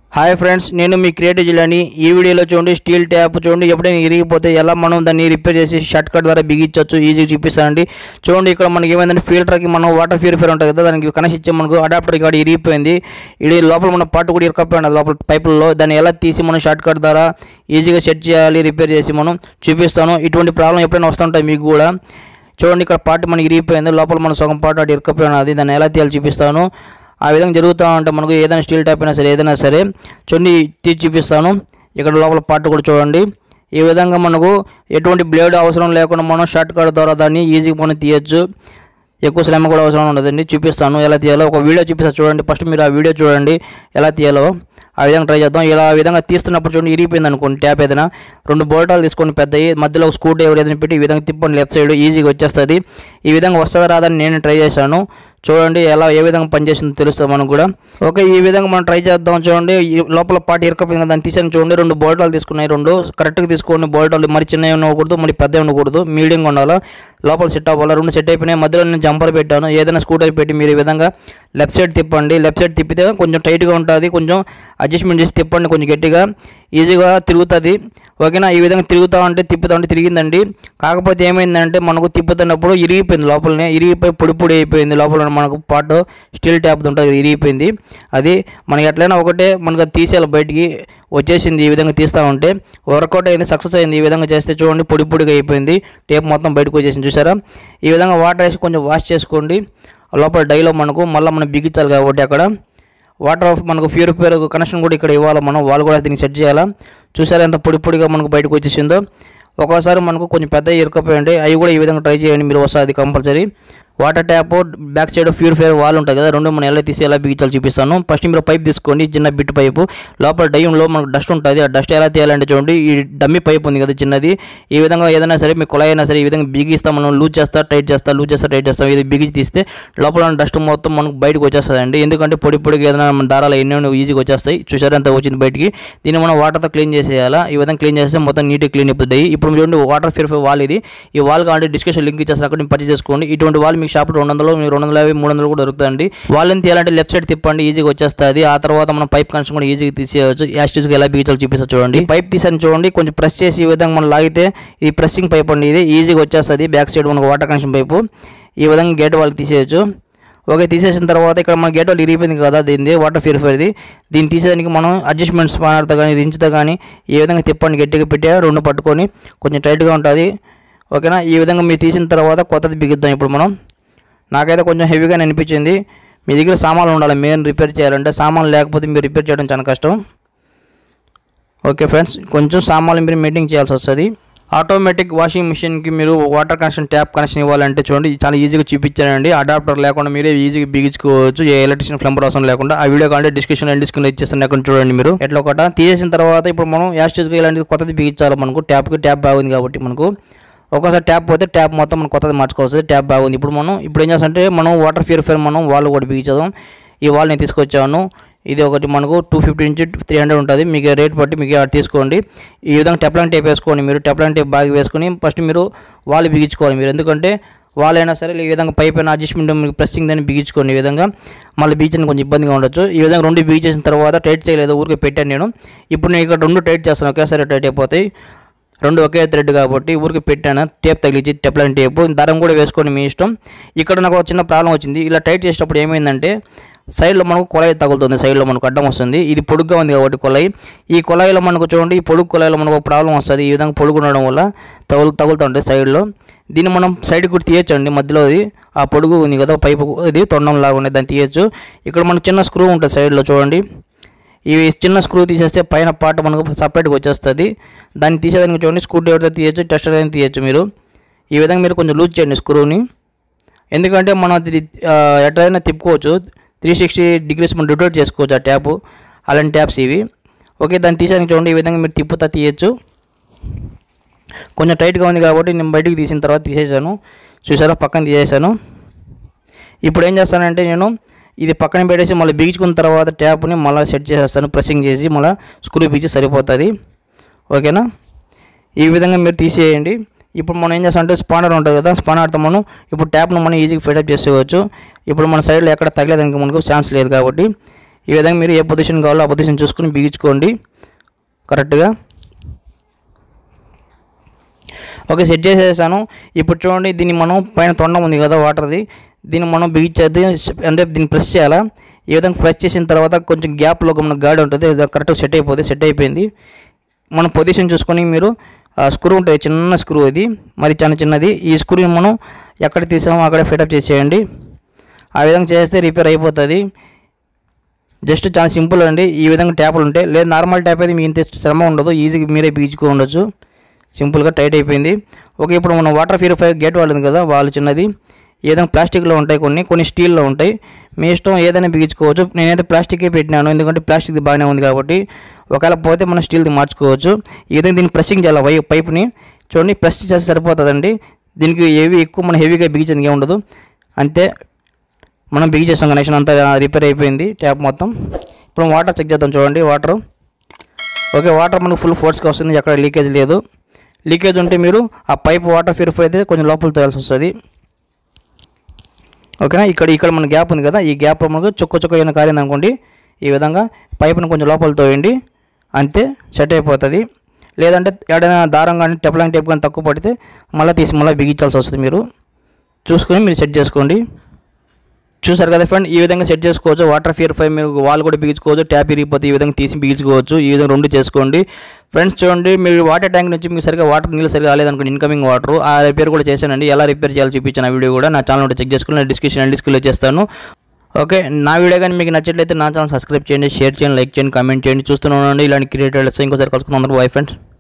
hi friends నేను మీ creative జిల్లాని ఈ వీడియోలో చూడండి స్టీల్ ట్యాప్ చూడండి ఎప్పుడైనా ఇరిగిపోతే ఎలా మనం దాన్ని రిపేర్ చేసి షర్ట్ కట్ ద్వారా బిగించవచ్చు ఈజీగా చూపిస్తానండి చూడండి ఇక్కడ మనకి ఏమైందంటే ఫిల్టర్కి మనం వాటర్ ప్యూరిఫైర్ ఉంటుంది కదా దానికి కనెక్షన్ ఇచ్చే మనకు అడాప్టర్ ఇక్కడ ఇరిగిపోయింది ఇది లోపల మన పార్ట్ కూడా ఇరకపోయింది లోపల పైపుల్లో దాన్ని ఎలా తీసి మనం షార్ట్ కట్ ద్వారా ఈజీగా సెట్ చేయాలి రిపేర్ చేసి మనం చూపిస్తాను ఇటువంటి ప్రాబ్లం ఎప్పుడైనా వస్తుంటాయి మీకు కూడా చూడండి ఇక్కడ పార్ట్ మనకి ఇరిగిపోయింది లోపల మన సగం పార్ట్ అటు ఇరకపోయినది దాన్ని ఎలా తీయాలి చూపిస్తాను ఆ విధంగా జరుగుతూ ఉంటే మనకు ఏదైనా స్టీల్ టైప్ అయినా సరే ఏదైనా సరే చూడండి తీసి చూపిస్తాను ఇక్కడ లోపల పార్ట్ కూడా చూడండి ఈ విధంగా మనకు ఎటువంటి బ్లేడ్ అవసరం లేకుండా మనం షార్ట్ కట్ ద్వారా దాన్ని ఈజీగా మనం తీయచ్చు ఎక్కువ శ్రమ కూడా అవసరం ఉండదండి చూపిస్తాను ఎలా తీయాలో ఒక వీడియో చూపిస్తాను చూడండి ఫస్ట్ మీరు ఆ వీడియో చూడండి ఎలా తీయాలో ఆ విధంగా ట్రై చేద్దాం ఇలా ఆ విధంగా తీస్తున్నప్పుడు చూడండి ఇరిగిపోయింది అనుకోండి ట్యాప్ ఏదైనా రెండు బోల్టాలు తీసుకొని పెద్దవి మధ్యలో ఒక స్క్రూ డ్రైవర్ ఏదైనా పెట్టి ఈ విధంగా తిప్పండి లెఫ్ట్ సైడ్ ఈజీగా వచ్చేస్తుంది ఈ విధంగా వస్తుందా రాదని నేను ట్రై చేశాను చూడండి ఎలా ఏ విధంగా పనిచేస్తుందో తెలుస్తుంది మనకు కూడా ఓకే ఈ విధంగా మనం ట్రై చేద్దాం చూడండి ఈ లోపల పార్ట్ ఇరకపోయింది కదా దాన్ని తీసాను చూడండి రెండు బోల్టాలు తీసుకున్నాయి రెండు కరెక్ట్గా తీసుకోండి బోల్టాలు మరి చిన్నవి ఉండకూడదు మరి పెద్దవి ఉండకూడదు మీడియంగా ఉండాలి లోపల సెట్ అవ్వాలి రెండు సెట్ అయిపోయినాయి మధ్యలో నేను జంపర్ పెట్టాను ఏదైనా స్కూటర్ పెట్టి మీరు ఈ విధంగా లెఫ్ట్ సైడ్ తిప్పండి లెఫ్ట్ సైడ్ తిప్పితే కొంచెం టైట్గా ఉంటుంది కొంచెం అడ్జస్ట్మెంట్ చేసి తిప్పండి కొంచెం గట్టిగా ఈజీగా తిరుగుతుంది ఓకేనా ఈ విధంగా తిరుగుతా ఉంటే తిప్పుతా ఉంటే తిరిగిందండి కాకపోతే ఏమైందంటే మనకు తిప్పుతున్నప్పుడు ఇరిగిపోయింది లోపలనే ఇరిగిపోయి పొడి పొడి అయిపోయింది లోపల మనకు పాటు స్టీల్ ట్యాప్ ఉంటుంది ఇరిగిపోయింది అది మనకి ఎట్లయినా ఒకటే మనకు అది తీసేయాలి బయటికి వచ్చేసింది ఈ విధంగా తీస్తూ ఉంటే వర్కౌట్ అయింది సక్సెస్ అయింది ఈ విధంగా చేస్తే చూడండి పొడి పొడిగా అయిపోయింది టేప్ మొత్తం బయటకు వచ్చేసింది చూసారా ఈ విధంగా వాటర్ వేసి కొంచెం వాష్ చేసుకోండి లోపల డైలో మనకు మళ్ళీ మనం బిగించాలి కాబట్టి అక్కడ వాటర్ ఆఫ్ మనకు ప్యూరిఫైర్ కనెక్షన్ కూడా ఇక్కడ ఇవ్వాలి మనం వాళ్ళు కూడా దీనికి సెట్ చేయాలా చూసారా ఎంత పొడి పొడిగా మనకు బయటకు వచ్చేసిందో ఒక్కోసారి మనకు కొంచెం పెద్ద ఇరుకపోయండి అవి కూడా ఈ విధంగా ట్రై చేయండి మీరు వస్తుంది compulsory water tap back side purifier wall ఉంటుంది కదా రెండు మనం ఎలా తీసి ఎలా బిగించాలి చూపిస్తాను ఫస్ట్ మీరు పైప్ తీసుకోండి చిన్న బిట్ పైపు లోపల డయ్యంలో మనకు డస్ట్ ఉంటుంది ఆ డస్ట్ ఎలా తీయాలంటే చూడండి ఈ డమ్మి పైప్ ఉంది కదా చిన్నది ఈ విధంగా ఏదైనా సరే మీ కుళాయి అయినా సరే ఈ విధంగా బిగిస్తా మనం లూజ్ చేస్తా టైట్ చేస్తా లూజ్ చేస్తా టైట్ చేస్తాం ఇది బిగించి తీస్తే లోపల ఉన్న డస్ట్ మొత్తం మనకు బయటకు వచ్చేస్తుందండి ఎందుకంటే పొడి పొడిగా ఏదైనా మన దారాలు ఎన్నో ఈజీగా వచ్చేస్తాయి చూసారా ఎంత వచ్చింది బయటికి దీన్ని మనం వాటర్తో క్లీన్ చేసేయాలా ఈ విధంగా క్లీన్ చేస్తే మొత్తం నీట్గా క్లీన్ అయిపోతాయి ఇప్పుడు చూడండి వాటర్ ప్యూరిఫై వాల్ ఇది ఈ వాల్ కావాలంటే డిస్కషన్ లింక్ ఇచ్చేస్తారు అక్కడ పర్చేస్ చేసుకోండి ఇటువంటి వాల్ మీకు షాప్లో రెండు వందలు మీరు రెండు వందల యాభై మూడు వందలు కూడా దొరుకుతాయండి వాళ్ళని తీయాలంటే లెఫ్ట్ సైడ్ తిప్పండి ఈజీగా వచ్చేస్తుంది ఆ తర్వాత మనం పైప్ కనెక్షన్ కూడా ఈజీగా తీసేయవచ్చు యాస్టిస్గా ఎలా బిగించాలో చూపిస్తా చూడండి పైప్ తీసాను చూడండి కొంచెం ప్రెస్ చేసి ఈ విధంగా మనం లాగితే ఇది ప్రెస్సింగ్ పైప్ అండి ఇది ఈజీగా వచ్చేస్తుంది బ్యాక్ సైడ్ మనకు వాటర్ కనెక్షన్ పైపు ఈ విధంగా గేట్ వాళ్ళకి తీసేయచ్చు ఓకే తీసేసిన తర్వాత ఇక్కడ మన గేట్ వాళ్ళు ఇరిగిపోయింది కదా దీనిది వాటర్ ప్యూరిఫైర్ది దీన్ని తీసేదానికి మనం అడ్జస్ట్మెంట్ స్పానర్తో కానీ రించ్తో కానీ ఈ విధంగా తిప్పండి గట్టిగా పెట్టి రెండు పట్టుకొని కొంచెం టైట్గా ఉంటుంది ఓకేనా ఈ విధంగా మీరు తీసిన తర్వాత కొత్తది బిగిద్దాం ఇప్పుడు మనం నాకైతే కొంచెం హెవీగా అనిపించింది మీ దగ్గర సామాన్లు ఉండాలి మెయిన్ రిపేర్ చేయాలంటే సామాన్లు లేకపోతే మీరు రిపేర్ చేయడం చాలా కష్టం ఓకే ఫ్రెండ్స్ కొంచెం సామాన్లు మీరు మెయింటైన్ చేయాల్సి వస్తుంది ఆటోమేటిక్ వాషింగ్ మిషన్కి మీరు వాటర్ కనెక్షన్ ట్యాప్ కనెక్షన్ ఇవ్వాలంటే చూడండి చాలా ఈజీగా చూపించానండి అడాప్టర్ లేకుండా మీరే ఈజీగా బిగించుకోవచ్చు ఏ ఎలక్ట్రిషియన్ ప్లంబర్ అవసరం లేకుండా ఆ వీడియో కావాలంటే డిస్క్రిప్షన్ అండ్ డిస్క్రిప్షన్ ఇచ్చేస్తాను అక్కడ చూడండి మీరు ఎట్లా ఒకట తీసేసిన తర్వాత ఇప్పుడు మనం యాస్టేజ్గా ఇలాంటిది కొత్తది బిగించాలి మనకు ట్యాప్కి ట్యాప్ బాగుంది కాబట్టి మనకు ఒక్కోసారి ట్యాప్ పోతే ట్యాప్ మొత్తం మనం కొత్తది మార్చుకోవచ్చు ట్యాప్ బాగుంది ఇప్పుడు మనం ఇప్పుడు ఏం చేస్తామంటే మనం వాటర్ ప్యూరిఫైర్ మనం వాళ్ళు కూడా బిగించాం ఈ వాల్ నేను తీసుకొచ్చాను ఇది ఒకటి మనకు టూ ఫిఫ్టీ నుంచి త్రీ హండ్రెడ్ ఉంటుంది మీకు రేట్ బట్టి మీకు అది తీసుకోండి ఈ విధంగా టెప్లాన్ టేప్ వేసుకోండి మీరు టెప్లాన్ టేప్ బాగా వేసుకొని ఫస్ట్ మీరు వాళ్ళు బిగించుకోవాలి మీరు ఎందుకంటే వాళ్ళైనా సరే ఈ విధంగా పైప్ అయినా అడ్జస్ట్మెంట్ మీకు ప్రెస్సింగ్ దాన్ని బిగించుకోండి ఈ విధంగా మళ్ళీ బీచని కొంచెం ఇబ్బందిగా ఉండొచ్చు ఈ విధంగా రెండు బిగించేసిన తర్వాత టైట్ చేయలేదు ఊరికే పెట్టాను నేను ఇప్పుడు నేను ఇక్కడ రెండు టైట్ చేస్తాను ఒకేసారి టైట్ అయిపోతాయి రెండు ఒకే థ్రెడ్ కాబట్టి ఊరికి పెట్టాను టేప్ తగిలించి టెప్లైన్ టేప్ దారం కూడా వేసుకొని మీ ఇష్టం ఇక్కడ నాకు ఒక చిన్న ప్రాబ్లం వచ్చింది ఇలా టైట్ చేసేటప్పుడు ఏమైందంటే సైడ్లో మనకు కొలాయి తగులుతుంది సైడ్లో మనకు అడ్డం వస్తుంది ఇది పొడుగ్గా ఉంది కాబట్టి కొలాయి ఈ కొలాయిలో మనకు చూడండి ఈ పొడుగు కొలాయిలో మనకు ఒక ప్రాబ్లం వస్తుంది ఈ విధంగా పొడుగు ఉండడం వల్ల తగులు తగులుతుంటుంది సైడ్లో దీన్ని మనం సైడ్ కూడా తీయచ్చండి మధ్యలో అది ఆ పొడుగు ఉంది కదా పైపు ఇది తొండం లాగా ఉండేది దాన్ని తీయచ్చు ఇక్కడ మనకు చిన్న స్క్రూ ఉంటుంది సైడ్లో చూడండి ఇవి చిన్న స్క్రూ తీసేస్తే పైన పార్ట్ మనకు సపరేట్గా వచ్చేస్తుంది దాన్ని తీసేదానికి చూడండి స్క్రూ డ్రైవర్తో తీయచ్చు టెస్టర్ అయినా తీయచ్చు మీరు ఈ విధంగా మీరు కొంచెం లూజ్ చేయండి స్క్రూని ఎందుకంటే మనం అది ఆ, ఎట్లయినా తిప్పుకోవచ్చు త్రీ సిక్స్టీ డిగ్రీస్ మనం రొటేట్ చేసుకోవచ్చు ఆ ట్యాప్ అలాంటి ట్యాప్స్ ఇవి ఓకే దాన్ని తీసేదానికి చూడండి ఈ విధంగా మీరు తిప్పుతా తీయచ్చు కొంచెం టైట్గా ఉంది కాబట్టి నేను బయటికి తీసిన తర్వాత తీసేసాను చూసారా పక్కన తీసేసాను ఇప్పుడు ఏం చేస్తానంటే నేను ఇది పక్కన పెట్టేసి మళ్ళీ బిగించుకున్న తర్వాత ట్యాప్ని మళ్ళీ సెట్ చేసేస్తాను ప్రెస్సింగ్ చేసి మళ్ళీ స్క్రూ బిగించి సరిపోతుంది ఓకేనా ఈ విధంగా మీరు తీసేయండి ఇప్పుడు మనం ఏం చేస్తాం అంటే స్పానర్ ఉంటుంది కదా స్పానర్తో మనం ఇప్పుడు ట్యాప్ను మనం ఈజీగా ఫిటప్ చేసుకోవచ్చు ఇప్పుడు మన సైడ్లో ఎక్కడ తగిలేదానికి మనకు ఛాన్స్ లేదు కాబట్టి ఈ విధంగా మీరు ఏ పొజిషన్ కావాలో ఆ పొజిషన్ చూసుకుని బిగించుకోండి కరెక్ట్గా ఓకే సెట్ చేసేసాను ఇప్పుడు చూడండి దీన్ని మనం పైన తొండం ఉంది కదా వాటర్ది దీన్ని మనం బిగించేది అంటే దీన్ని ప్రెస్ చేయాలా ఈ విధంగా ప్రెస్ చేసిన తర్వాత కొంచెం గ్యాప్లో మన గాడి ఉంటుంది అది కరెక్ట్గా సెట్ అయిపోతుంది సెట్ అయిపోయింది మన పొజిషన్ చూసుకొని మీరు ఆ స్క్రూ ఉంటుంది చిన్న స్క్రూ ఇది మరి చిన్న చిన్నది ఈ స్క్రూని మనం ఎక్కడ తీసామో అక్కడ ఫిటప్ చేసేయండి ఆ విధంగా చేస్తే రిపేర్ అయిపోతుంది జస్ట్ చాలా సింపుల్ అండి ఈ విధంగా ట్యాపులు ఉంటాయి లేదు నార్మల్ ట్యాప్ అయితే మీ ఇంత శ్రమ ఉండదు ఈజీగా మీరే పీచుకో ఉండొచ్చు సింపుల్గా టైట్ అయిపోయింది ఓకే ఇప్పుడు మనం వాటర్ ప్యూరిఫై గేట్ వాళ్ళు ఉంది కదా వాళ్ళు చిన్నది ఏదైనా ప్లాస్టిక్లో ఉంటాయి కొన్ని కొన్ని స్టీల్లో ఉంటాయి మీ ఇష్టం ఏదైనా బిగించుకోవచ్చు నేనైతే ప్లాస్టికే పెట్టినాను ఎందుకంటే ప్లాస్టిక్ది బాగానే ఉంది కాబట్టి ఒకవేళ పోతే మనం స్టీల్ది మార్చుకోవచ్చు ఈ విధంగా దీన్ని ప్రెస్సింగ్ చేయాలి వై పైప్ని చూడండి ప్రెస్ చేస్తే సరిపోతుందండి దీనికి ఏవి ఎక్కువ మనం హెవీగా బిగించడానికి ఉండదు అంతే మనం బిగి చేసాం కనెక్షన్ అంతా రిపేర్ అయిపోయింది ట్యాప్ మొత్తం ఇప్పుడు వాటర్ చెక్ చేద్దాం చూడండి వాటర్ ఓకే వాటర్ మనకు ఫుల్ ఫోర్స్గా వస్తుంది ఎక్కడ లీకేజ్ లేదు లీకేజ్ ఉంటే మీరు ఆ పైప్ వాటర్ ప్యూరిఫై అయితే కొంచెం లోపల తోయాల్సి వస్తుంది ఓకేనా ఇక్కడ ఇక్కడ మన గ్యాప్ ఉంది కదా ఈ గ్యాప్ మనకు చుక్క చుక్క ఏమైనా కారింది అనుకోండి ఈ విధంగా పైప్ను కొంచెం లోపల తోయండి అంతే సెట్ అయిపోతుంది లేదంటే ఏదైనా దారం కానీ టెప్లాంగ్ టేప్ కానీ తక్కువ పడితే మళ్ళీ తీసి మళ్ళీ బిగించాల్సి వస్తుంది మీరు చూసుకొని మీరు సెట్ చేసుకోండి చూసారు కదా ఫ్రెండ్ ఈ విధంగా సెట్ చేసుకోవచ్చు వాటర్ ప్యూరిఫై మీరు వాల్ కూడా బిగించుకోవచ్చు ట్యాప్ ఇరిగిపోతే ఈ విధంగా తీసి బిగించుకోవచ్చు ఈ విధంగా రెండు చేసుకోండి ఫ్రెండ్స్ చూడండి మీరు వాటర్ ట్యాంక్ నుంచి మీకు సరిగా వాటర్ నీళ్ళు సరిగా రాలేదనుకోండి ఇన్కమింగ్ వాటర్ ఆ రిపేర్ కూడా చేశానండి ఎలా రిపేర్ చేయాలో చూపించిన వీడియో కూడా నా ఛానల్ చెక్ చేసుకుని నేను డిస్క్రిప్షన్ డిస్క్లో చేస్తాను ఓకే నా వీడియో కానీ మీకు నచ్చట్లయితే నా ఛానల్ సబ్స్క్రైబ్ చేయండి షేర్ చేయండి లైక్ చేయండి కామెంట్ చేయండి చూస్తూనే ఉండండి ఇలాంటి క్రియేటర్స్ ఇంకోసారి కలుసుకుందాం అందరూ బై ఫ్రెండ్స్